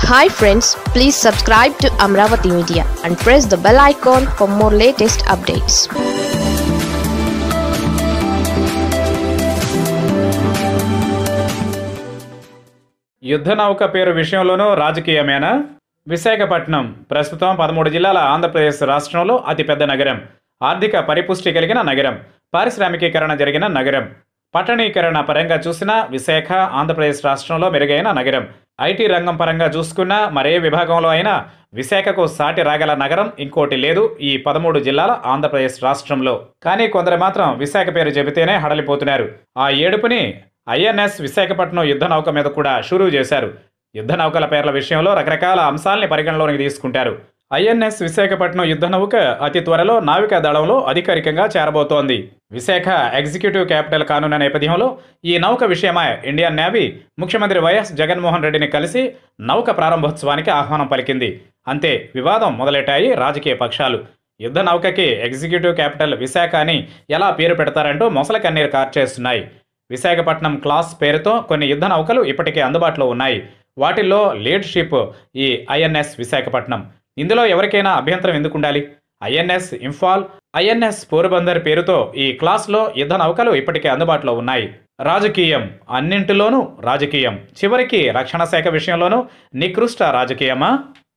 hi friends please subscribe to Amaravati media and press the bell icon for more latest updates యుద్ధ నౌక పేరు విషయంలోనూ రాజకీయమేనా విశాఖపట్నం ప్రస్తుతం పదమూడు జిల్లాల ఆంధ్రప్రదేశ్ రాష్ట్రంలో అతిపెద్ద నగరం ఆర్థిక పరిపుష్టి కలిగిన నగరం పారిశ్రామికీకరణ జరిగిన నగరం పట్టణీకరణ పరంగా చూసినా విశాఖ ఆంధ్రప్రదేశ్ రాష్ట్రంలో మెరుగైన నగరం ఐటీ రంగం పరంగా చూసుకున్నా మరే విభాగంలో అయినా విశాఖకు సాటి రాగల నగరం ఇంకోటి లేదు ఈ పదమూడు జిల్లాల ఆంధ్రప్రదేశ్ రాష్ట్రంలో కానీ కొందరు మాత్రం విశాఖ పేరు చెబితేనే హడలిపోతున్నారు ఆ ఏడుపుని ఐఎన్ఎస్ విశాఖపట్నం యుద్ధ నౌక మీద కూడా షురూ చేశారు యుద్ధ నౌకల పేర్ల విషయంలో రకరకాల అంశాలని పరిగణలోకి తీసుకుంటారు ఐఎన్ఎస్ విశాఖపట్నం యుద్ధ నౌక అతి త్వరలో నావికా దళంలో అధికారికంగా చేరబోతోంది విశాఖ ఎగ్జిక్యూటివ్ క్యాపిటల్ కానున్న నేపథ్యంలో ఈ నౌక విషయమై ఇండియన్ నేవీ ముఖ్యమంత్రి వైఎస్ జగన్మోహన్ రెడ్డిని కలిసి నౌక ప్రారంభోత్సవానికి ఆహ్వానం పలికింది అంతే వివాదం మొదలెట్టాయి రాజకీయ పక్షాలు యుద్ధ నౌకకి ఎగ్జిక్యూటివ్ క్యాపిటల్ విశాఖ అని ఎలా పేరు పెడతారంటూ మొసల కన్నీరు కార్చేస్తున్నాయి విశాఖపట్నం క్లాస్ పేరుతో కొన్ని యుద్ధ నౌకలు ఇప్పటికే అందుబాటులో ఉన్నాయి వాటిల్లో లీడ్ షిప్ ఈ ఐఎన్ఎస్ విశాఖపట్నం ఇందులో ఎవరికైనా అభ్యంతరం ఎందుకు ఉండాలి ఐఎన్ఎస్ ఇంఫాల్ ఐఎన్ఎస్ పోర్బందర్ పేరుతో ఈ క్లాస్లో యుద్ధ నౌకలు ఇప్పటికే అందుబాటులో ఉన్నాయి రాజకీయం అన్నింటిలోనూ రాజకీయం చివరికి రక్షణ శాఖ విషయంలోనూ నికృష్ట రాజకీయమా